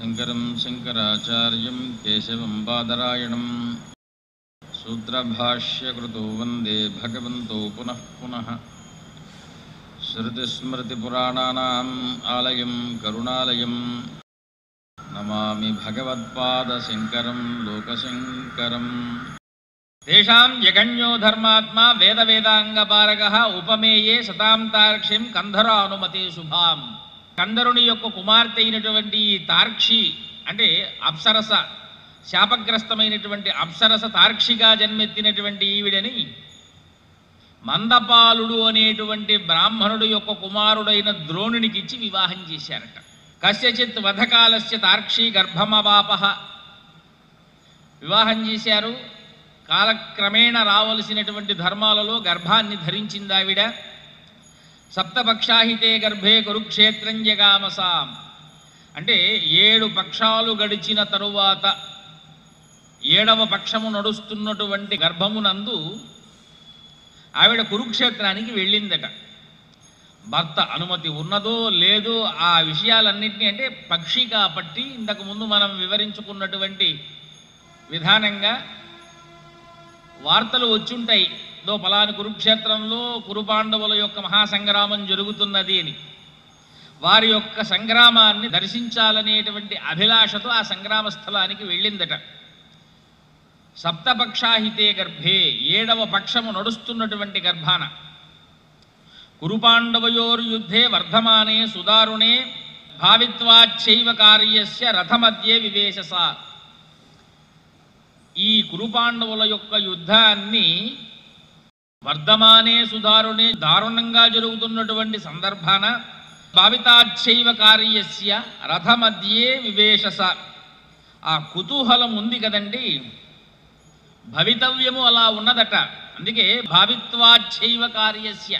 శంకరం శంకరాచార్యం కేశవం బాదరాయణం సూత్రభాష్యకృతో వందే భగవంతో పునః పునః శృతిస్మృతిపురాణానాం ఆలయం కరుణాలయం నమామి భగవత్పాదశంకరం లోకశంకరం తేషాం జగన్యో ధర్మాత్మా వేద వేదాంగపారక ఉపమేయే సతాం తార్క్ష్యం కంధర అనుమతే శుభాం కందరుని యొక్క కుమార్తె అయినటువంటి ఈ తార్క్షి అంటే అప్సరస శాపగ్రస్తమైనటువంటి అప్సరస తార్క్షిగా జన్మెత్తినటువంటి ఈవిడని మందపాలుడు అనేటువంటి బ్రాహ్మణుడు యొక్క కుమారుడైన ద్రోణునికిచ్చి వివాహం చేశారట కస్యచిత్ వధకాలస్య తార్క్షి గర్భమవాప వివాహం చేశారు కాలక్రమేణ రావలసినటువంటి ధర్మాలలో గర్భాన్ని ధరించింది ఆవిడ సప్తపక్షాహితే గర్భే కురుక్షేత్రం జగామసాం అంటే ఏడు పక్షాలు గడిచిన తరువాత ఏడవ పక్షము నడుస్తున్నటువంటి గర్భమునందు ఆవిడ కురుక్షేత్రానికి వెళ్ళిందట భర్త అనుమతి ఉన్నదో లేదో ఆ విషయాలన్నింటినీ అంటే పక్షి కాబట్టి ఇంతకు ముందు మనం వివరించుకున్నటువంటి విధానంగా వార్తలు వచ్చుంటాయి దో పలాని కురుక్షేత్రంలో కురుపాండవుల యొక్క మహాసంగ్రామం జరుగుతున్నది అని వారి యొక్క సంగ్రామాన్ని దర్శించాలనేటువంటి అభిలాషతో ఆ సంగ్రామ స్థలానికి వెళ్ళిందట సప్తపక్షాహితే గర్భే ఏడవ పక్షము నడుస్తున్నటువంటి గర్భాన కురుపాండవయోర్యుద్ధే వర్ధమానే సుదారుణే భావిత్వాచ్చైవ కార్యస్య రథమధ్యే వివేశస ఈ కురుపాండవుల యొక్క యుద్ధాన్ని వర్ధమానే సుదారుణే దారుణంగా జరుగుతున్నటువంటి సందర్భాన భావితాచ్చైవ కార్యస్య రథమధ్యే వివేశస ఆ కుతూహలం ఉంది కదండి భవితవ్యము అలా ఉన్నదట అందుకే భావిత్వాచ్చైవ కార్యస్య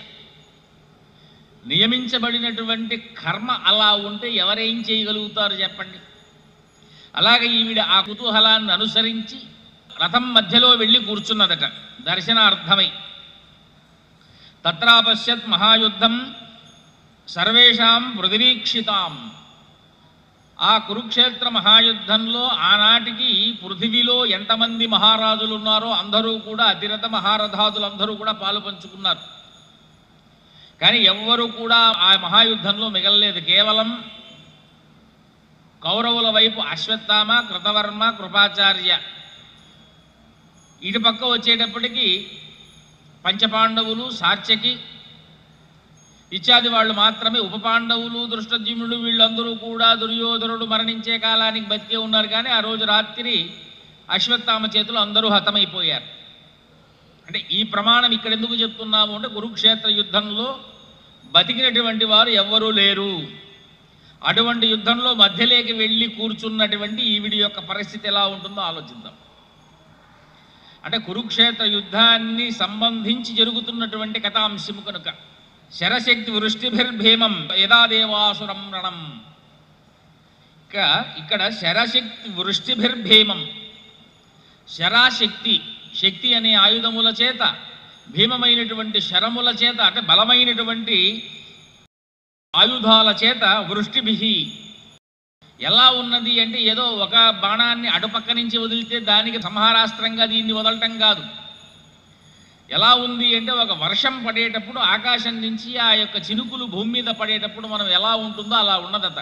నియమించబడినటువంటి కర్మ అలా ఉంటే ఎవరేం చేయగలుగుతారు చెప్పండి అలాగే ఈవిడ ఆ కుతూహలాన్ని అనుసరించి రథం మధ్యలో వెళ్ళి కూర్చున్నదట దర్శనార్థమై తత్రాపశ్యత్ మహాయుద్ధం సర్వేషాం పృథివీక్షితాం ఆ కురుక్షేత్ర మహాయుద్ధంలో ఆనాటికి పృథివీలో ఎంతమంది మహారాజులు ఉన్నారో అందరూ కూడా అతిరథ మహారథాదులందరూ కూడా పాలు పంచుకున్నారు కానీ ఎవ్వరూ కూడా ఆ మహాయుద్ధంలో మిగలలేదు కేవలం కౌరవుల వైపు అశ్వత్థామ కృతవర్మ కృపాచార్య ఇటు పక్క వచ్చేటప్పటికి పంచపాండవులు సాత్యకి ఇత్యాది వాళ్ళు మాత్రమే ఉప పాండవులు దృష్టజ్యుముడు వీళ్ళందరూ కూడా దుర్యోధనుడు మరణించే కాలానికి బతికే ఉన్నారు కానీ ఆ రోజు రాత్రి అశ్వత్థామ చేతులు అందరూ హతమైపోయారు అంటే ఈ ప్రమాణం ఇక్కడ ఎందుకు చెప్తున్నాము అంటే కురుక్షేత్ర యుద్ధంలో బతికినటువంటి వారు ఎవ్వరూ లేరు అటువంటి యుద్ధంలో మధ్యలోకి వెళ్ళి కూర్చున్నటువంటి ఈవిడి యొక్క పరిస్థితి ఎలా ఉంటుందో ఆలోచిద్దాం అంటే కురుక్షేత్ర యుద్ధాన్ని సంబంధించి జరుగుతున్నటువంటి కథాంశము కనుక శరశక్తి వృష్టిభిర్భీమం యదా దేవాసురం రణం ఇక ఇక్కడ శరశక్తి వృష్టిభిర్భీమం శరాశక్తి శక్తి అనే ఆయుధముల చేత భీమమైనటువంటి శరముల చేత అంటే బలమైనటువంటి ఆయుధాల చేత వృష్టిభి ఎలా ఉన్నది అంటే ఏదో ఒక బాణాన్ని అటుపక్క నుంచి వదిలితే దానికి సంహారాస్త్రంగా దీన్ని వదలటం కాదు ఎలా ఉంది అంటే ఒక వర్షం పడేటప్పుడు ఆకాశం నుంచి ఆ యొక్క చినుకులు భూమి మీద పడేటప్పుడు మనం ఎలా ఉంటుందో అలా ఉన్నదట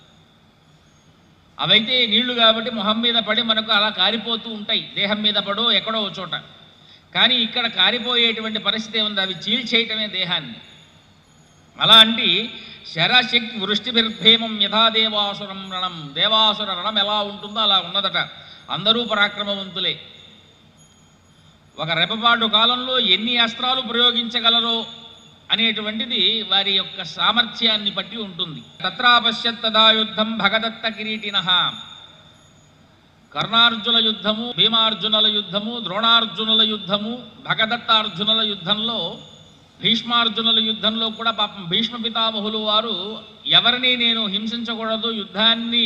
అవైతే నీళ్లు కాబట్టి మొహం మీద పడి మనకు అలా కారిపోతూ ఉంటాయి దేహం మీద పడో ఎక్కడో ఓ చోట కానీ ఇక్కడ కారిపోయేటువంటి పరిస్థితి ఉంది అవి చీల్చేయటమే దేహాన్ని అలాంటి శరశక్తి వృష్టిభిర్భేమం యథా దేవాసురం రణం దేవాసుర రణం ఎలా ఉంటుందో అలా ఉన్నదట అందరూ పరాక్రమవంతులే ఒక రెపపాటు కాలంలో ఎన్ని అస్త్రాలు ప్రయోగించగలరో అనేటువంటిది వారి యొక్క సామర్థ్యాన్ని బట్టి ఉంటుంది తత్రాపశ్యత్ తదా యుద్ధం భగదత్త కిరీటిన కర్ణార్జున యుద్ధము భీమార్జునుల యుద్ధము ద్రోణార్జునుల యుద్ధము భగదత్తార్జునుల యుద్ధంలో భీష్మార్జునుల యుద్ధంలో కూడా పాపం భీష్మ పితామహులు వారు ఎవరిని నేను హింసించకూడదు యుద్ధాన్ని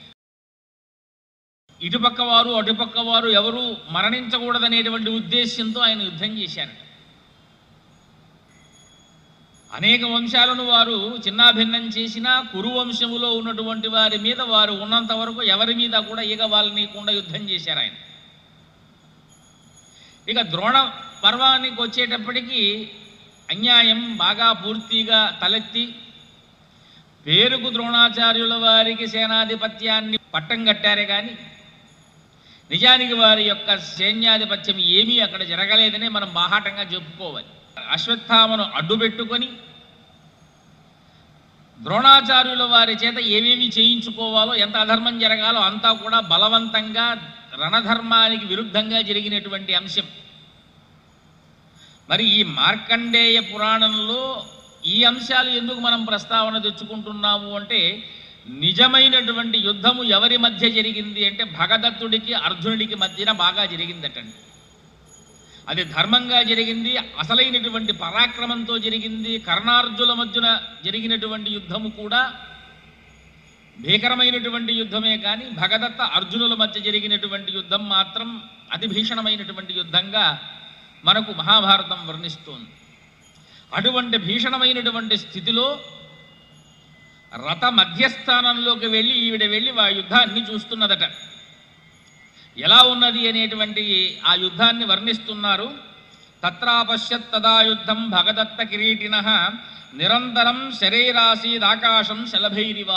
ఇటుపక్క వారు అటుపక్క వారు ఎవరు మరణించకూడదనేటువంటి ఉద్దేశ్యంతో ఆయన యుద్ధం చేశారు అనేక వంశాలను వారు చిన్నాభిన్నం చేసినా కురు వంశములో ఉన్నటువంటి వారి మీద వారు ఉన్నంత వరకు ఎవరి మీద కూడా ఈగ వాళ్ళనీయకుండా యుద్ధం చేశారు ఆయన ఇక ద్రోణ పర్వానికి వచ్చేటప్పటికి అన్యాయం బాగా పూర్తిగా తలెత్తి పేరుకు ద్రోణాచార్యుల వారికి సేనాధిపత్యాన్ని పట్టం కట్టారే కానీ నిజానికి వారి యొక్క సైన్యాధిపత్యం ఏమీ అక్కడ జరగలేదని మనం బాహాటంగా చెప్పుకోవాలి అశ్వత్థామను అడ్డుపెట్టుకొని ద్రోణాచార్యుల వారి చేత ఏమేమి చేయించుకోవాలో ఎంత అధర్మం జరగాలో అంతా కూడా బలవంతంగా రణధర్మానికి విరుద్ధంగా జరిగినటువంటి అంశం మరి ఈ మార్కండేయ పురాణంలో ఈ అంశాలు ఎందుకు మనం ప్రస్తావన తెచ్చుకుంటున్నాము అంటే నిజమైనటువంటి యుద్ధము ఎవరి మధ్య జరిగింది అంటే భగదత్తుడికి అర్జునుడికి మధ్యన బాగా జరిగిందటండి అది ధర్మంగా జరిగింది అసలైనటువంటి పరాక్రమంతో జరిగింది కర్ణార్జుల మధ్యన జరిగినటువంటి యుద్ధము కూడా భీకరమైనటువంటి యుద్ధమే కానీ భగదత్త అర్జునుల మధ్య జరిగినటువంటి యుద్ధం మాత్రం అతి భీషణమైనటువంటి యుద్ధంగా మనకు మహాభారతం వర్ణిస్తోంది అటువంటి భీషణమైనటువంటి స్థితిలో రథ మధ్యస్థానంలోకి వెళ్ళి ఈవిడ వెళ్ళి ఆ యుద్ధాన్ని చూస్తున్నదట ఎలా ఉన్నది అనేటువంటి ఆ యుద్ధాన్ని వర్ణిస్తున్నారు తత్రాపశ్యత్ తదా యుద్ధం భగదత్త కిరీటిన నిరంతరం శరీరాసీదాకాశం శలభైరివా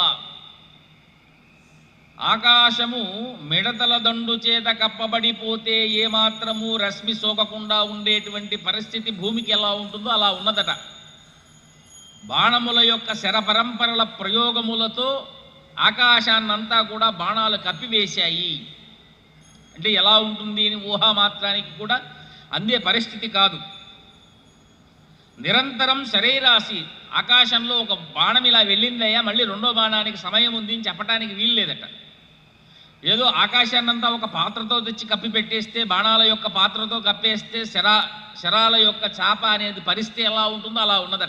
ఆకాశము మిడతల దండు చేత కప్పబడిపోతే ఏమాత్రము రశ్మి సోకకుండా ఉండేటువంటి పరిస్థితి భూమికి ఎలా ఉంటుందో అలా ఉన్నదట బాణముల యొక్క శర పరంపరల ప్రయోగములతో ఆకాశాన్నంతా కూడా బాణాలు కప్పివేశాయి అంటే ఎలా ఉంటుంది అని ఊహామాత్రానికి కూడా అందే పరిస్థితి కాదు నిరంతరం శరీరాశి ఆకాశంలో ఒక బాణం ఇలా వెళ్ళిందయ్యా మళ్ళీ రెండో బాణానికి సమయం ఉంది అని చెప్పడానికి వీల్లేదట ఏదో ఆకాశాన్నంతా ఒక పాత్రతో తెచ్చి కప్పి పెట్టేస్తే బాణాల యొక్క పాత్రతో కప్పేస్తే శరా శరాల యొక్క చాప అనేది పరిస్థితి ఎలా ఉంటుందో అలా ఉన్నదట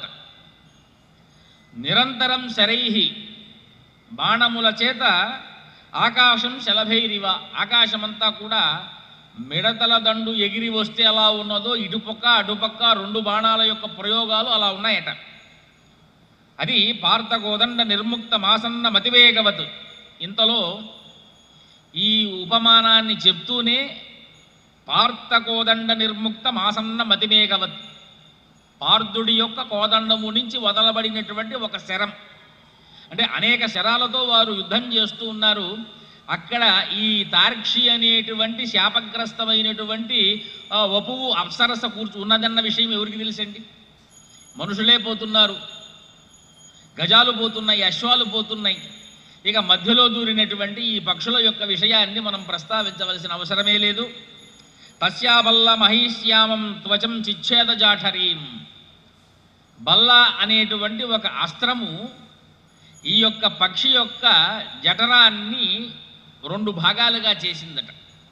నిరంతరం శరైహి బాణముల చేత ఆకాశం శలభైరివ ఆకాశమంతా కూడా మిడతల దండు ఎగిరి వస్తే ఎలా ఉన్నదో ఇటుపక్క అటుపక్క రెండు బాణాల యొక్క ప్రయోగాలు అలా ఉన్నాయట అది పార్థకోదండ నిర్ముక్త మాసన్న మతివేగవత్ ఇంతలో ఈ ఉపమానాన్ని చెప్తూనే పార్థకోదండ నిర్ముక్త మాసన్న మతిమేగవత్ పార్థుడి యొక్క కోదండము నుంచి వదలబడినటువంటి ఒక శరం అంటే అనేక శరాలతో వారు యుద్ధం చేస్తూ ఉన్నారు అక్కడ ఈ తార్క్షి అనేటువంటి శాపగ్రస్తమైనటువంటి ఆ, వపువు అప్సరస కూర్చు ఉన్నదన్న విషయం ఎవరికి తెలుసండి మనుషులే పోతున్నారు గజాలు పోతున్నాయి అశ్వాలు పోతున్నాయి ఇక మధ్యలో దూరినటువంటి ఈ పక్షుల యొక్క విషయాన్ని మనం ప్రస్తావించవలసిన అవసరమే లేదు తస్యాబల్ల మహిష్యామం త్వచం చిచ్ఛేద జాఠరీం బల్ల అనేటువంటి ఒక అస్త్రము ఈ యొక్క పక్షి యొక్క జఠరాన్ని రెండు భాగాలుగా చేసిందట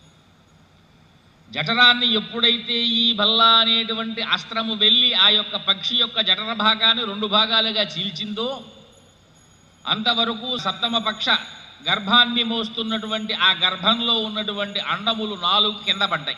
జఠరాన్ని ఎప్పుడైతే ఈ బల్ల అనేటువంటి అస్త్రము వెళ్ళి ఆ యొక్క పక్షి యొక్క జఠర భాగాన్ని రెండు భాగాలుగా చీల్చిందో అంతవరకు సప్తమ పక్ష గర్భాన్ని మోస్తున్నటువంటి ఆ గర్భంలో ఉన్నటువంటి అండములు నాలుగు కింద పడ్డాయి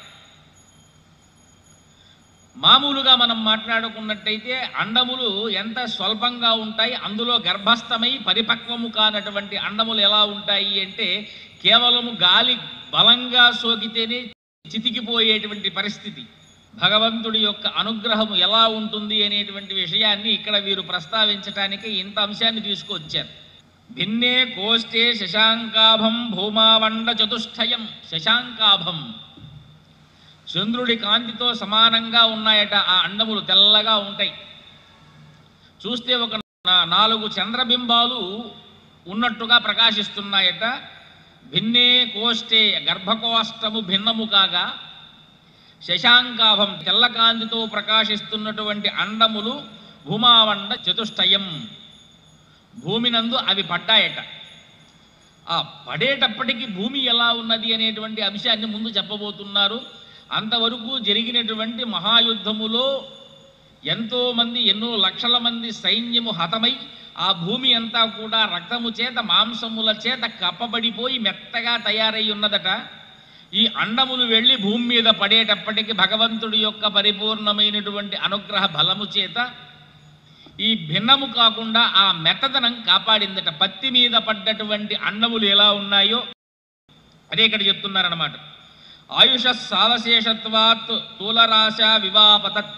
మామూలుగా మనం మాట్లాడుకున్నట్టయితే అండములు ఎంత స్వల్పంగా ఉంటాయి అందులో గర్భస్థమై పరిపక్వము కానటువంటి అండములు ఎలా ఉంటాయి అంటే కేవలము గాలి బలంగా సోకితేనే చితికిపోయేటువంటి పరిస్థితి భగవంతుడి యొక్క అనుగ్రహము ఎలా ఉంటుంది అనేటువంటి విషయాన్ని ఇక్కడ వీరు ప్రస్తావించటానికి ఇంత అంశాన్ని తీసుకొచ్చారు భిన్నే కోష్టే శశాంకాభం భూమావండ చతుష్టయం శశాంకాభం చంద్రుడి కాంతితో సమానంగా ఉన్నాయట ఆ అండములు తెల్లగా ఉంటాయి చూస్తే ఒక నా- నాలుగు చంద్రబింబాలు ఉన్నట్టుగా ప్రకాశిస్తున్నాయట భిన్నే కోష్టే గర్భకోష్టము భిన్నము కాగా శశాంకాభం తెల్లకాంతితో ప్రకాశిస్తున్నటువంటి అండములు భూమావండ చతుష్టయం భూమినందు అవి పడ్డాయట ఆ పడేటప్పటికి భూమి ఎలా ఉన్నది అనేటువంటి అంశాన్ని ముందు చెప్పబోతున్నారు అంతవరకు జరిగినటువంటి మహాయుద్ధములో ఎంతోమంది ఎన్నో లక్షల మంది సైన్యము హతమై ఆ భూమి అంతా కూడా రక్తము చేత మాంసముల చేత కప్పబడిపోయి మెత్తగా తయారై ఉన్నదట ఈ అండములు వెళ్ళి భూమి మీద పడేటప్పటికి భగవంతుడి యొక్క పరిపూర్ణమైనటువంటి అనుగ్రహ బలము చేత ఈ భిన్నము కాకుండా ఆ మెత్తదనం కాపాడిందట పత్తి మీద పడ్డటువంటి అన్నములు ఎలా ఉన్నాయో అదే ఇక్కడ చెప్తున్నారన్నమాట ఆయుష సావశేషత్వాత్ స్థూలరాశ వివాపతత్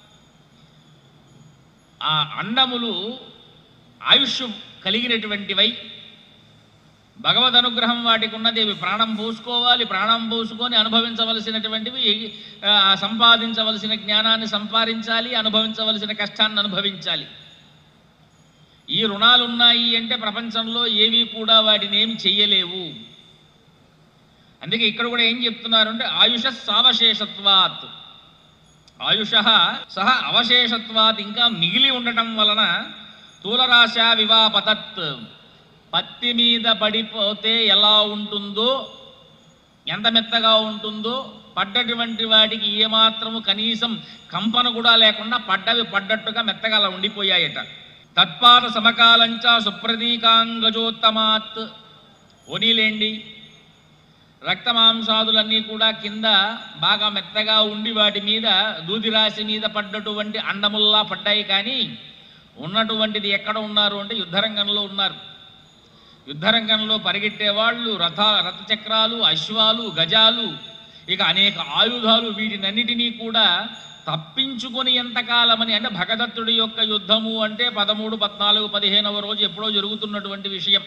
ఆ అండములు ఆయుష్ కలిగినటువంటివై భగవద్ అనుగ్రహం వాటికి ఉన్నది ఇవి ప్రాణం పోసుకోవాలి ప్రాణం పోసుకొని అనుభవించవలసినటువంటివి ఆ, సంపాదించవలసిన జ్ఞానాన్ని సంపాదించాలి అనుభవించవలసిన కష్టాన్ని అనుభవించాలి ఈ రుణాలు ఉన్నాయి అంటే ప్రపంచంలో ఏవి కూడా వాటిని ఏమి చెయ్యలేవు అందుకే ఇక్కడ కూడా ఏం చెప్తున్నారు అంటే ఆయుష సావశేషత్వాత్ ఆయుష సహ అవశేషత్వాత్ ఇంకా మిగిలి ఉండటం వలన స్థూలరాశ వివాపతత్ పత్తి మీద పడిపోతే ఎలా ఉంటుందో ఎంత మెత్తగా ఉంటుందో పడ్డటువంటి వాటికి ఏమాత్రము కనీసం కంపన కూడా లేకుండా పడ్డవి పడ్డట్టుగా మెత్తగా అలా ఉండిపోయాయట తత్పాద సమకాలంచ సుప్రతీకాంగజోత్తమాత్ ఓనీలేండి రక్తమాంసాదులన్నీ కూడా కింద బాగా మెత్తగా ఉండి వాటి మీద దూది రాశి మీద పడ్డటువంటి అండముల్లా పడ్డాయి కానీ ఉన్నటువంటిది ఎక్కడ ఉన్నారు అంటే యుద్ధరంగంలో ఉన్నారు యుద్ధరంగంలో పరిగెట్టేవాళ్ళు రథ రథచక్రాలు అశ్వాలు గజాలు ఇక అనేక ఆయుధాలు వీటినన్నిటినీ కూడా తప్పించుకొని ఎంతకాలమని అంటే భగదత్తుడి యొక్క యుద్ధము అంటే పదమూడు పద్నాలుగు పదిహేనవ రోజు ఎప్పుడో జరుగుతున్నటువంటి విషయం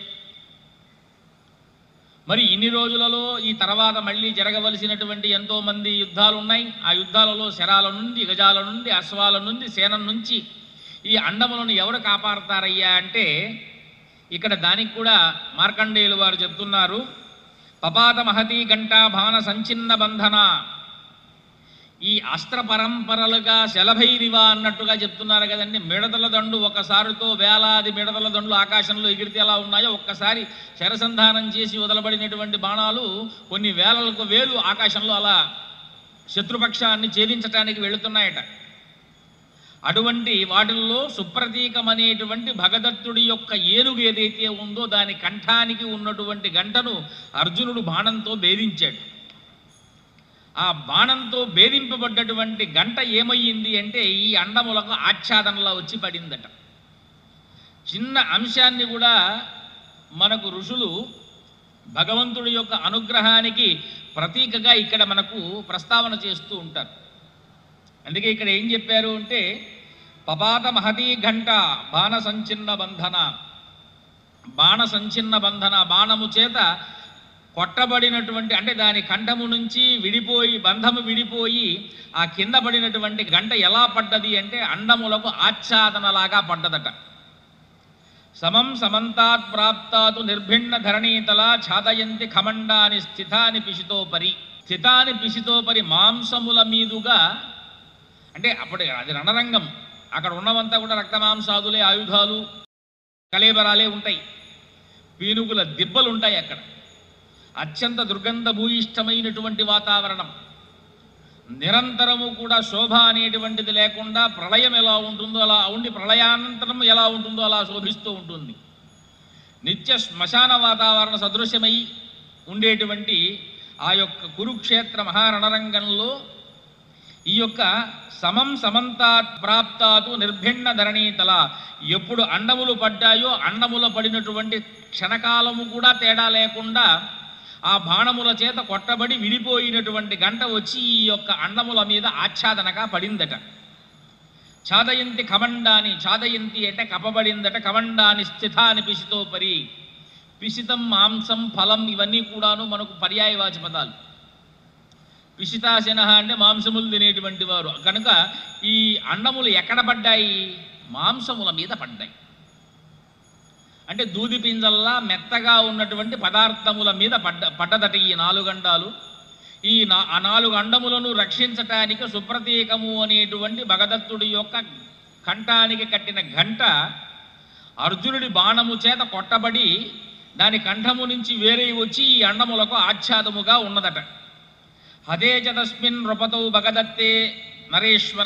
మరి ఇన్ని రోజులలో ఈ తర్వాత మళ్ళీ జరగవలసినటువంటి ఎంతో మంది యుద్ధాలు ఉన్నాయి ఆ యుద్ధాలలో శరాల నుండి గజాల నుండి అశ్వాల నుండి సేన నుంచి ఈ అండములను ఎవరు కాపాడతారయ్యా అంటే ఇక్కడ దానికి కూడా మార్కండేయులు వారు చెప్తున్నారు పపాత మహతి గంటా భాన సంచిన్న బంధన ఈ అస్త్ర పరంపరలుగా శలభైరివ అన్నట్టుగా చెప్తున్నారు కదండి మిడతల దండు ఒకసారితో వేలాది మిడతల దండ్లు ఆకాశంలో ఎగిరితే ఎలా ఉన్నాయో ఒక్కసారి శరసంధానం చేసి వదలబడినటువంటి బాణాలు కొన్ని వేలకు వేలు ఆకాశంలో అలా శత్రుపక్షాన్ని ఛేదించడానికి వెళుతున్నాయట అటువంటి వాటిల్లో సుప్రతీకం అనేటువంటి భగదత్తుడి యొక్క ఏనుగు ఏదైతే ఉందో దాని కంఠానికి ఉన్నటువంటి గంటను అర్జునుడు బాణంతో భేదించాడు ఆ బాణంతో భేదింపబడ్డటువంటి గంట ఏమయ్యింది అంటే ఈ అండములకు ఆచ్ఛాదనలా వచ్చి పడిందట చిన్న అంశాన్ని కూడా మనకు ఋషులు భగవంతుడి యొక్క అనుగ్రహానికి ప్రతీకగా ఇక్కడ మనకు ప్రస్తావన చేస్తూ ఉంటారు అందుకే ఇక్కడ ఏం చెప్పారు అంటే పపాత మహతీ ఘంట బాణ సంచిన్న బంధన బాణ సంచిన్న బంధన బాణము చేత కొట్టబడినటువంటి అంటే దాని కంఠము నుంచి విడిపోయి బంధము విడిపోయి ఆ కింద పడినటువంటి గంట ఎలా పడ్డది అంటే అండములకు ఆచ్ఛాదనలాగా పడ్డదట సమం సమంతాత్ ప్రాప్తాతు నిర్భిన్న ధరణీతల ఛాదయంతి ఖమండాని స్థితాని పిశితోపరి స్థితాని పిశితోపరి మాంసముల మీదుగా అంటే అప్పుడు అది రణరంగం అక్కడ ఉన్నవంతా కూడా రక్తమాంసాదులే ఆయుధాలు కలేబరాలే ఉంటాయి పీనుగుల దిబ్బలు ఉంటాయి అక్కడ అత్యంత దుర్గంధ భూయిష్టమైనటువంటి వాతావరణం నిరంతరము కూడా శోభ అనేటువంటిది లేకుండా ప్రళయం ఎలా ఉంటుందో అలా ఉండి ప్రళయానంతరం ఎలా ఉంటుందో అలా శోభిస్తూ ఉంటుంది నిత్య శ్మశాన వాతావరణ సదృశ్యమై ఉండేటువంటి ఆ యొక్క కురుక్షేత్ర మహారణరంగంలో ఈ యొక్క సమం సమంతాత్ ప్రాప్తాతు నిర్భిన్న ధరణీతల ఎప్పుడు అండములు పడ్డాయో అండముల పడినటువంటి క్షణకాలము కూడా తేడా లేకుండా ఆ బాణముల చేత కొట్టబడి విడిపోయినటువంటి గంట వచ్చి ఈ యొక్క అండముల మీద ఆచ్ఛాదనగా పడిందట ఛాదయంతి కమండాని ఛాదయంతి అంటే కపబడిందట కమండాని స్థితాని పిసితోపరి పిసితం మాంసం ఫలం ఇవన్నీ కూడాను మనకు పర్యాయవాచి పదాలు పిసితాశన అంటే మాంసములు తినేటువంటి వారు కనుక ఈ అండములు ఎక్కడ పడ్డాయి మాంసముల మీద పడ్డాయి అంటే దూది పింజల్లా మెత్తగా ఉన్నటువంటి పదార్థముల మీద పడ్డ పడ్డదట ఈ నాలుగు అండాలు ఈ నా ఆ నాలుగు అండములను రక్షించటానికి సుప్రతీకము అనేటువంటి భగదత్తుడి యొక్క కంఠానికి కట్టిన గంట అర్జునుడి బాణము చేత కొట్టబడి దాని కంఠము నుంచి వేరే వచ్చి ఈ అండములకు ఆచ్ఛాదముగా ఉన్నదట హదే చ తస్మిన్ నృపతౌ భగదత్తే నరేశ్వర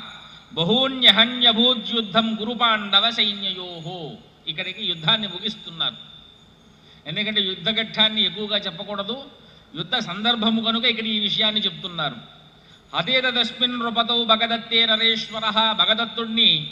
బహూన్యహన్యభూద్యుద్ధం గురుపాండవ సైన్యయోహో ఇక్కడికి యుద్ధాన్ని ముగిస్తున్నారు ఎందుకంటే యుద్ధఘట్టాన్ని ఎక్కువగా చెప్పకూడదు యుద్ధ సందర్భము కనుక ఇక్కడ ఈ విషయాన్ని చెప్తున్నారు హతేత తస్మిన్ నృపతౌ భగదత్తే నరేశ్వర భగదత్తుణ్ణి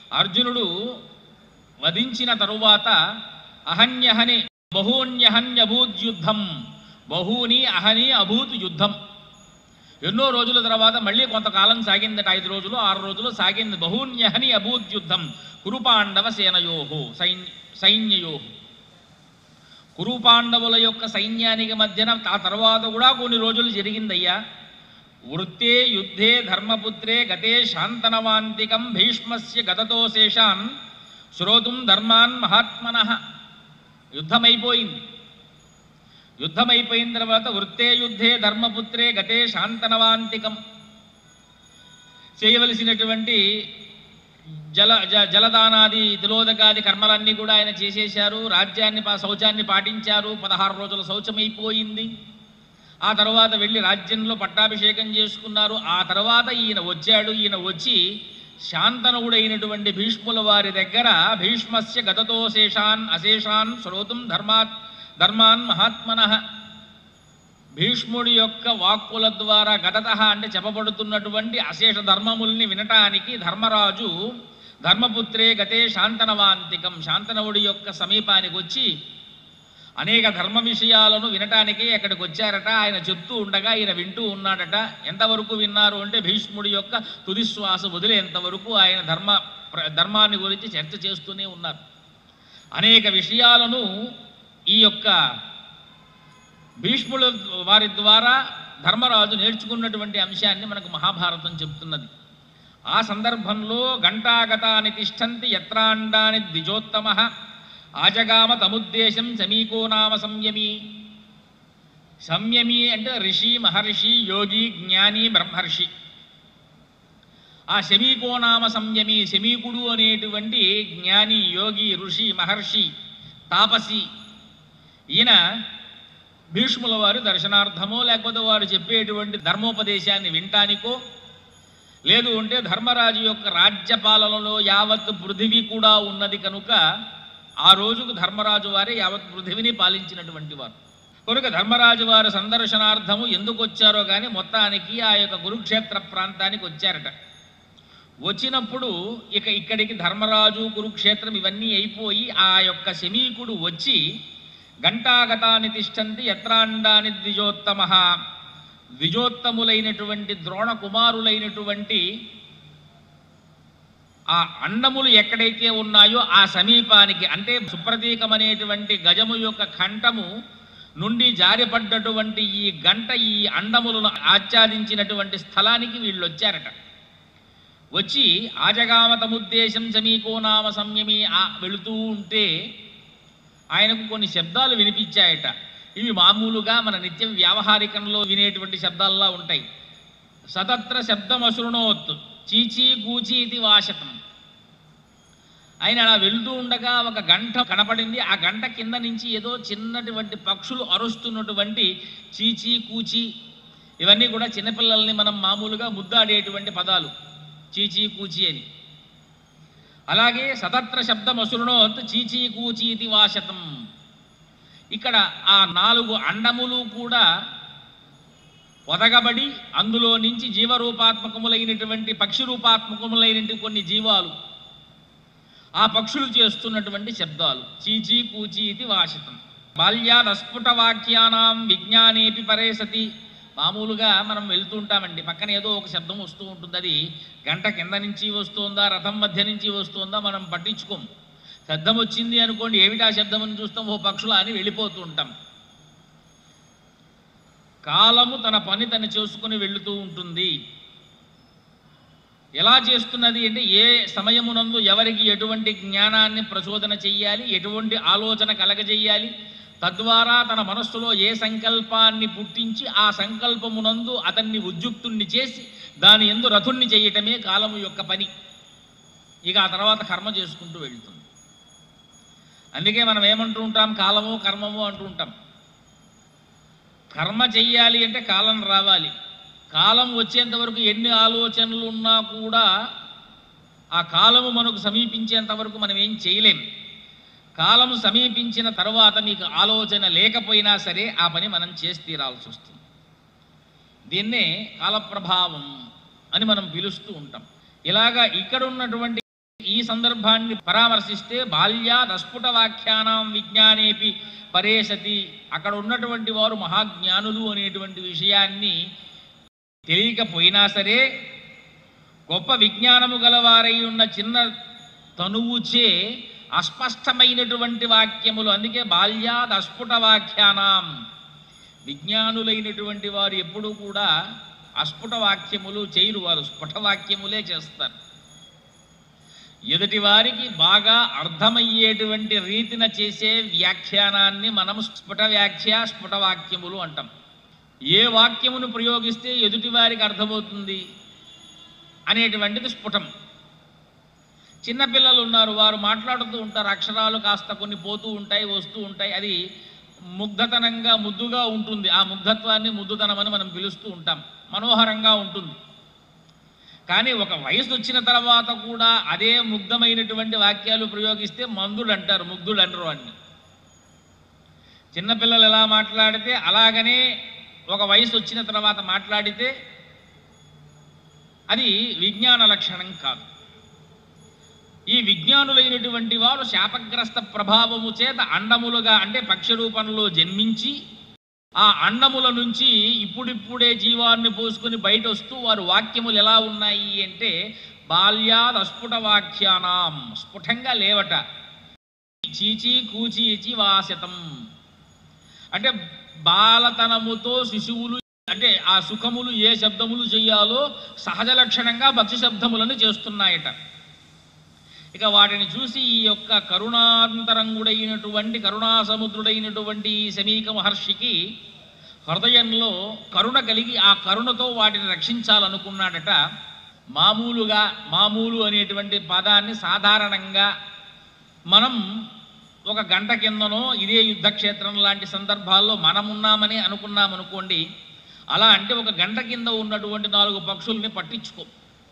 అర్జునుడు వధించిన తరువాత అహన్యహని బహూన్యహన్యభూత్ యుద్ధం బహూని అహని అభూత్ యుద్ధం ఎన్నో రోజుల తర్వాత మళ్ళీ కొంతకాలం సాగిందట ఐదు రోజులు ఆరు రోజులు సాగింది బహూన్యహని అభూత్ యుద్ధం కురుపాండవ సేనయోహో సైన్య సైన్యయోహో కురుపాండవుల యొక్క సైన్యానికి మధ్యన ఆ తర్వాత కూడా కొన్ని రోజులు జరిగిందయ్యా వృత్తే యుద్ధే ధర్మపుత్రే గతే శాంతనవాంతికం భీష్మస్య గతతో శేషాన్ శ్రోతుం ధర్మాన్ మహాత్మన యుద్ధమైపోయింది యుద్ధమైపోయిన తర్వాత వృత్తే యుద్ధే ధర్మపుత్రే గతే శాంతనవాంతికం చేయవలసినటువంటి జల జ జలదానాది తిలోదకాది కర్మలన్నీ కూడా ఆయన చేసేశారు రాజ్యాన్ని పా- శౌచాన్ని పాటించారు పదహారు రోజుల శౌచమైపోయింది ఆ తర్వాత వెళ్ళి రాజ్యంలో పట్టాభిషేకం చేసుకున్నారు ఆ తర్వాత ఈయన వచ్చాడు ఈయన వచ్చి శాంతనుడైనటువంటి భీష్ముల వారి దగ్గర భీష్మస్య గతతో శేషాన్ అశేషాన్ శ్రోతుం ధర్మాత్ ధర్మాన్ మహాత్మన భీష్ముడి యొక్క వాక్కుల ద్వారా గతత అంటే చెప్పబడుతున్నటువంటి అశేష ధర్మముల్ని వినటానికి ధర్మరాజు ధర్మపుత్రే గతే శాంతనవాంతికం శాంతనవుడి యొక్క సమీపానికి వచ్చి అనేక ధర్మ విషయాలను వినటానికి అక్కడికి వచ్చారట ఆయన చెప్తూ ఉండగా ఆయన వింటూ ఉన్నాడట ఎంతవరకు విన్నారు అంటే భీష్ముడి యొక్క తుది శ్వాస వదిలేంత వరకు ఆయన ధర్మ ప్ర- ధర్మాన్ని గురించి చర్చ చేస్తూనే ఉన్నారు అనేక విషయాలను ఈ యొక్క భీష్ముల వారి ద్వారా ధర్మరాజు నేర్చుకున్నటువంటి అంశాన్ని మనకు మహాభారతం చెప్తున్నది ఆ సందర్భంలో ఘంటాగతాని తిష్టంతి యత్రాండాని ద్విజోత్తమ ఆజగామ తముద్దేశం సమీకో నామ సంయమి సంయమి అంటే ఋషి మహర్షి యోగి జ్ఞాని బ్రహ్మర్షి ఆ శమీకోనామ సంయమి శమీకుడు అనేటువంటి జ్ఞాని యోగి ఋషి మహర్షి తాపసి ఈయన భీష్ముల వారి దర్శనార్థమో లేకపోతే వారు చెప్పేటువంటి ధర్మోపదేశాన్ని వినటానికో లేదు అంటే ధర్మరాజు యొక్క రాజ్యపాలనలో యావత్ పృథివీ కూడా ఉన్నది కనుక ఆ రోజుకు ధర్మరాజు వారే యావత్ పృథివిని పాలించినటువంటి వారు కనుక ధర్మరాజు వారి సందర్శనార్థము ఎందుకు వచ్చారో కానీ మొత్తానికి ఆ యొక్క కురుక్షేత్ర ప్రాంతానికి వచ్చారట వచ్చినప్పుడు ఇక ఇక్కడికి ధర్మరాజు కురుక్షేత్రం ఇవన్నీ అయిపోయి ఆ యొక్క శమీకుడు వచ్చి ఘంటాగతాన్ని తిష్టంతి యత్రాండాని ద్విజోత్తమ ద్విజోత్తములైనటువంటి ద్రోణ కుమారులైనటువంటి ఆ అండములు ఎక్కడైతే ఉన్నాయో ఆ సమీపానికి అంటే సుప్రతీకమనేటువంటి గజము యొక్క కంఠము నుండి జారిపడ్డటువంటి ఈ గంట ఈ అండములను ఆచ్ఛాదించినటువంటి స్థలానికి వీళ్ళు వచ్చారట వచ్చి ఆజగామతముద్దేశం సమీకోనామ సంయమి ఆ వెళుతూ ఉంటే ఆయనకు కొన్ని శబ్దాలు వినిపించాయట ఇవి మామూలుగా మన నిత్యం వ్యావహారికంలో వినేటువంటి శబ్దాల్లా ఉంటాయి సతత్ర శబ్దం అశృణోత్ చీచీ గూచి ఇది వాశతం ఆయన అలా వెళ్తూ ఉండగా ఒక గంట కనపడింది ఆ గంట కింద నుంచి ఏదో చిన్నటువంటి పక్షులు అరుస్తున్నటువంటి చీచీ కూచి ఇవన్నీ కూడా చిన్నపిల్లల్ని మనం మామూలుగా ముద్దాడేటువంటి పదాలు చీచీ కూచి అని అలాగే సతత్ర శబ్దం అసురుణోత్ చీచీ కూచి ఇది వాశతం ఇక్కడ ఆ నాలుగు అండములు కూడా పొదగబడి అందులో నుంచి జీవరూపాత్మకములైనటువంటి పక్షి రూపాత్మకములైనటువంటి కొన్ని జీవాలు ఆ పక్షులు చేస్తున్నటువంటి శబ్దాలు చీచీ కూచి ఇది వాసితం బాల్యాదస్ఫుట వాక్యానాం విజ్ఞానేపి పరే సతి మామూలుగా మనం వెళ్తూ ఉంటామండి పక్కన ఏదో ఒక శబ్దం వస్తూ ఉంటుంది అది గంట కింద నుంచి వస్తుందా రథం మధ్య నుంచి వస్తుందా మనం పట్టించుకోం శబ్దం వచ్చింది అనుకోండి ఏమిటా శబ్దం అని చూస్తాం ఓ పక్షుల అని వెళ్ళిపోతూ ఉంటాం కాలము తన పని తను చేసుకుని వెళుతూ ఉంటుంది ఎలా చేస్తున్నది అంటే ఏ సమయమునందు ఎవరికి ఎటువంటి జ్ఞానాన్ని ప్రచోదన చెయ్యాలి ఎటువంటి ఆలోచన కలగజేయాలి తద్వారా తన మనస్సులో ఏ సంకల్పాన్ని పుట్టించి ఆ సంకల్పమునందు అతన్ని ఉద్యుక్తుణ్ణి చేసి దాని ఎందు రథుణ్ణి చేయటమే కాలము యొక్క పని ఇక ఆ తర్వాత కర్మ చేసుకుంటూ వెళ్తుంది అందుకే మనం ఏమంటూ ఉంటాం కాలము కర్మము అంటూ ఉంటాం కర్మ చెయ్యాలి అంటే కాలం రావాలి కాలం వచ్చేంత వరకు ఎన్ని ఆలోచనలు ఉన్నా కూడా ఆ కాలము మనకు సమీపించేంత వరకు మనం ఏం చేయలేం కాలము సమీపించిన తర్వాత మీకు ఆలోచన లేకపోయినా సరే ఆ పని మనం చేసి తీరాల్సి వస్తుంది దీన్నే కాలప్రభావం అని మనం పిలుస్తూ ఉంటాం ఇలాగా ఇక్కడ ఉన్నటువంటి ఈ సందర్భాన్ని పరామర్శిస్తే బాల్యాదస్ఫుట వాక్యానాం విజ్ఞానేపి పరేశతి అక్కడ ఉన్నటువంటి వారు మహాజ్ఞానులు అనేటువంటి విషయాన్ని తెలియకపోయినా సరే గొప్ప విజ్ఞానము గలవారై ఉన్న చిన్న తనువుచే అస్పష్టమైనటువంటి వాక్యములు అందుకే బాల్యాద్ అస్ఫుట వాక్యానాం విజ్ఞానులైనటువంటి వారు ఎప్పుడూ కూడా అస్ఫుట వాక్యములు చేయరు వారు స్ఫుట వాక్యములే చేస్తారు ఎదుటి వారికి బాగా అర్థమయ్యేటువంటి రీతిన చేసే వ్యాఖ్యానాన్ని మనం స్ఫుట వ్యాఖ్య స్ఫుట వాక్యములు అంటాం ఏ వాక్యమును ప్రయోగిస్తే ఎదుటి వారికి అర్థమవుతుంది అనేటువంటిది స్ఫుటం చిన్నపిల్లలు ఉన్నారు వారు మాట్లాడుతూ ఉంటారు అక్షరాలు కాస్త కొన్ని పోతూ ఉంటాయి వస్తూ ఉంటాయి అది ముగ్ధతనంగా ముద్దుగా ఉంటుంది ఆ ముగ్ధత్వాన్ని ముద్దుతనం అని మనం పిలుస్తూ ఉంటాం మనోహరంగా ఉంటుంది కానీ ఒక వయసు వచ్చిన తర్వాత కూడా అదే ముగ్ధమైనటువంటి వాక్యాలు ప్రయోగిస్తే మందుడు అంటారు ముగ్ధుడు అంటారు వాడిని చిన్నపిల్లలు ఎలా మాట్లాడితే అలాగనే ఒక వయసు వచ్చిన తర్వాత మాట్లాడితే అది విజ్ఞాన లక్షణం కాదు ఈ విజ్ఞానులైనటువంటి వారు శాపగ్రస్త ప్రభావము చేత అండములుగా అంటే పక్షి రూపంలో జన్మించి ఆ అండముల నుంచి ఇప్పుడిప్పుడే జీవాన్ని పోసుకొని బయట వస్తూ వారు వాక్యములు ఎలా ఉన్నాయి అంటే బాల్యాద్ అస్ఫుట వాక్యానాం స్ఫుటంగా లేవట చీచి కూచీచి వాసితం అంటే బాలతనముతో శిశువులు అంటే ఆ సుఖములు ఏ శబ్దములు చెయ్యాలో సహజ లక్షణంగా భక్తి శబ్దములను చేస్తున్నాయట ఇక వాటిని చూసి ఈ యొక్క కరుణాంతరంగుడైనటువంటి కరుణాసముద్రుడైనటువంటి ఈ శమీక మహర్షికి హృదయంలో కరుణ కలిగి ఆ కరుణతో వాటిని రక్షించాలనుకున్నాడట మామూలుగా మామూలు అనేటువంటి పదాన్ని సాధారణంగా మనం ఒక గంట కిందనో ఇదే యుద్ధక్షేత్రం లాంటి సందర్భాల్లో మనం ఉన్నామని అనుకున్నాం అనుకోండి అలా అంటే ఒక గంట కింద ఉన్నటువంటి నాలుగు పక్షుల్ని పట్టించుకో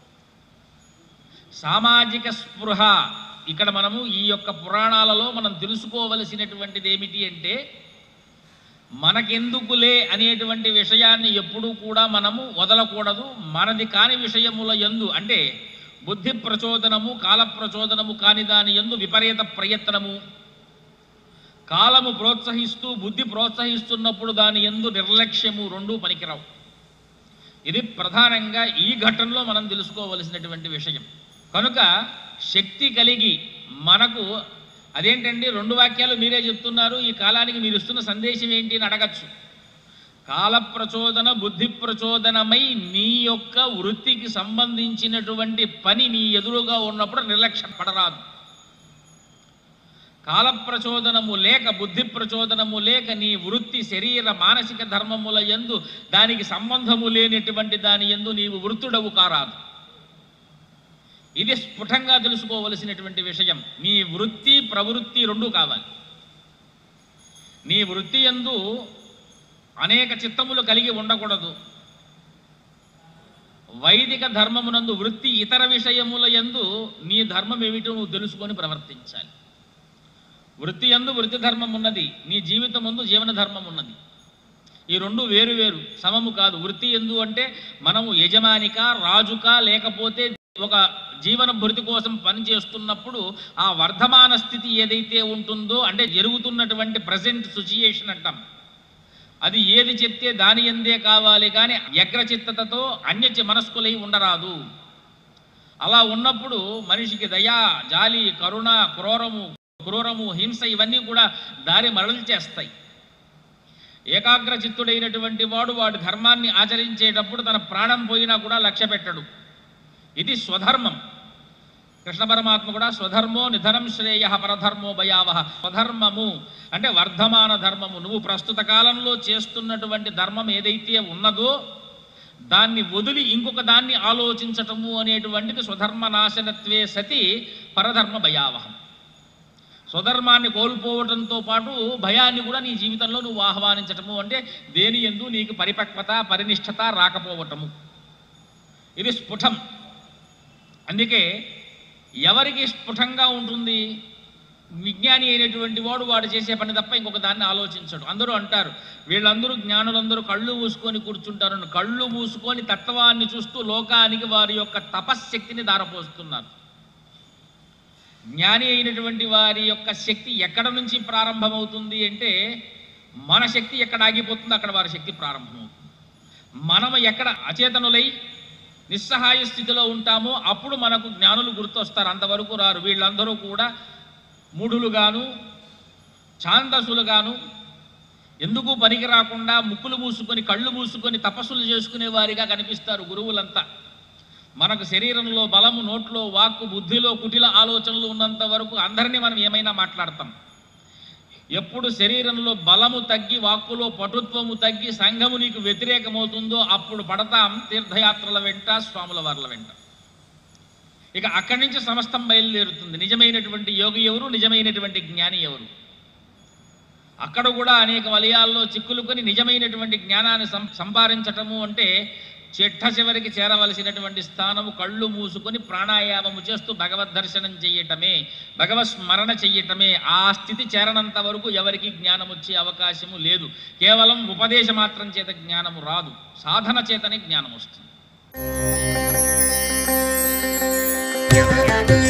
సామాజిక స్పృహ ఇక్కడ మనము ఈ యొక్క పురాణాలలో మనం తెలుసుకోవలసినటువంటిది ఏమిటి అంటే మనకెందుకులే అనేటువంటి విషయాన్ని ఎప్పుడూ కూడా మనము వదలకూడదు మనది కాని విషయముల ఎందు అంటే బుద్ధి ప్రచోదనము కాల ప్రచోదనము కాని దాని ఎందు విపరీత ప్రయత్నము కాలము ప్రోత్సహిస్తూ బుద్ధి ప్రోత్సహిస్తున్నప్పుడు దాని ఎందు నిర్లక్ష్యము రెండూ పనికిరావు ఇది ప్రధానంగా ఈ ఘట్టంలో మనం తెలుసుకోవలసినటువంటి విషయం కనుక శక్తి కలిగి మనకు అదేంటండి రెండు వాక్యాలు మీరే చెప్తున్నారు ఈ కాలానికి మీరు ఇస్తున్న సందేశం ఏంటి అని అడగచ్చు కాల ప్రచోదన బుద్ధి ప్రచోదనమై నీ యొక్క వృత్తికి సంబంధించినటువంటి పని నీ ఎదురుగా ఉన్నప్పుడు నిర్లక్ష్య పడరాదు కాల ప్రచోదనము లేక బుద్ధి ప్రచోదనము లేక నీ వృత్తి శరీర మానసిక ధర్మముల ఎందు దానికి సంబంధము లేనటువంటి దాని ఎందు నీవు వృత్తుడవు కారాదు ఇది స్ఫుటంగా తెలుసుకోవలసినటువంటి విషయం నీ వృత్తి ప్రవృత్తి రెండు కావాలి నీ వృత్తి ఎందు అనేక చిత్తములు కలిగి ఉండకూడదు వైదిక ధర్మమునందు వృత్తి ఇతర విషయముల ఎందు నీ ధర్మం ఏమిటో నువ్వు తెలుసుకొని ప్రవర్తించాలి వృత్తి ఎందు వృత్తి ధర్మం ఉన్నది నీ జీవితం ముందు జీవన ధర్మం ఉన్నది ఈ రెండు వేరు వేరు సమము కాదు వృత్తి ఎందు అంటే మనము యజమానిక రాజుక లేకపోతే ఒక జీవన భృతి కోసం పనిచేస్తున్నప్పుడు ఆ వర్ధమాన స్థితి ఏదైతే ఉంటుందో అంటే జరుగుతున్నటువంటి ప్రజెంట్ సిచ్యుయేషన్ అంటాం అది ఏది చెప్తే దాని ఎందే కావాలి కానీ వ్యగ్రచిత్తతతో అన్యచి మనస్కులై ఉండరాదు అలా ఉన్నప్పుడు మనిషికి దయ జాలి కరుణ క్రూరము క్రూరము హింస ఇవన్నీ కూడా దారి మరలు చేస్తాయి ఏకాగ్ర చిత్తుడైనటువంటి వాడు వాడి ధర్మాన్ని ఆచరించేటప్పుడు తన ప్రాణం పోయినా కూడా లక్ష్య పెట్టడు ఇది స్వధర్మం కృష్ణ పరమాత్మ కూడా స్వధర్మో నిధనం శ్రేయ పరధర్మో భయావహ స్వధర్మము అంటే వర్ధమాన ధర్మము నువ్వు ప్రస్తుత కాలంలో చేస్తున్నటువంటి ధర్మం ఏదైతే ఉన్నదో దాన్ని వదిలి ఇంకొక దాన్ని ఆలోచించటము అనేటువంటిది స్వధర్మ నాశనత్వే సతి పరధర్మ భయావహం స్వధర్మాన్ని కోల్పోవడంతో పాటు భయాన్ని కూడా నీ జీవితంలో నువ్వు ఆహ్వానించటము అంటే దేని ఎందు నీకు పరిపక్వత పరినిష్టత రాకపోవటము ఇది స్ఫుటం అందుకే ఎవరికి స్ఫుటంగా ఉంటుంది విజ్ఞాని అయినటువంటి వాడు వాడు చేసే పని తప్ప ఇంకొక దాన్ని ఆలోచించడు అందరూ అంటారు వీళ్ళందరూ జ్ఞానులందరూ కళ్ళు మూసుకొని కూర్చుంటారు కళ్ళు మూసుకొని తత్వాన్ని చూస్తూ లోకానికి వారి యొక్క తపశ్శక్తిని దారపోస్తున్నారు జ్ఞాని అయినటువంటి వారి యొక్క శక్తి ఎక్కడ నుంచి ప్రారంభమవుతుంది అంటే మన శక్తి ఎక్కడ ఆగిపోతుందో అక్కడ వారి శక్తి ప్రారంభమవుతుంది మనం ఎక్కడ అచేతనులై నిస్సహాయ స్థితిలో ఉంటామో అప్పుడు మనకు జ్ఞానులు గుర్తొస్తారు అంతవరకు రారు వీళ్ళందరూ కూడా మూఢులుగాను ఛాందసులుగాను ఎందుకు పనికి రాకుండా ముక్కులు మూసుకొని కళ్ళు మూసుకొని తపస్సులు చేసుకునే వారిగా కనిపిస్తారు గురువులంతా మనకు శరీరంలో బలము నోట్లో వాక్కు బుద్ధిలో కుటిల ఆలోచనలు ఉన్నంత వరకు అందరినీ మనం ఏమైనా మాట్లాడతాం ఎప్పుడు శరీరంలో బలము తగ్గి వాక్కులో పటుత్వము తగ్గి సంఘము నీకు వ్యతిరేకమవుతుందో అప్పుడు పడతాం తీర్థయాత్రల వెంట స్వాముల వార్ల వెంట ఇక అక్కడి నుంచి సమస్తం బయలుదేరుతుంది నిజమైనటువంటి యోగి ఎవరు నిజమైనటువంటి జ్ఞాని ఎవరు అక్కడ కూడా అనేక వలయాల్లో చిక్కులుకొని నిజమైనటువంటి జ్ఞానాన్ని సం సంపాదించటము అంటే చిట్ట చివరికి చేరవలసినటువంటి స్థానము కళ్ళు మూసుకొని ప్రాణాయామము చేస్తూ భగవద్ దర్శనం చెయ్యటమే భగవత్ స్మరణ చెయ్యటమే ఆ స్థితి చేరనంత వరకు ఎవరికి జ్ఞానం వచ్చే అవకాశము లేదు కేవలం ఉపదేశ మాత్రం చేత జ్ఞానము రాదు సాధన చేతనే జ్ఞానం వస్తుంది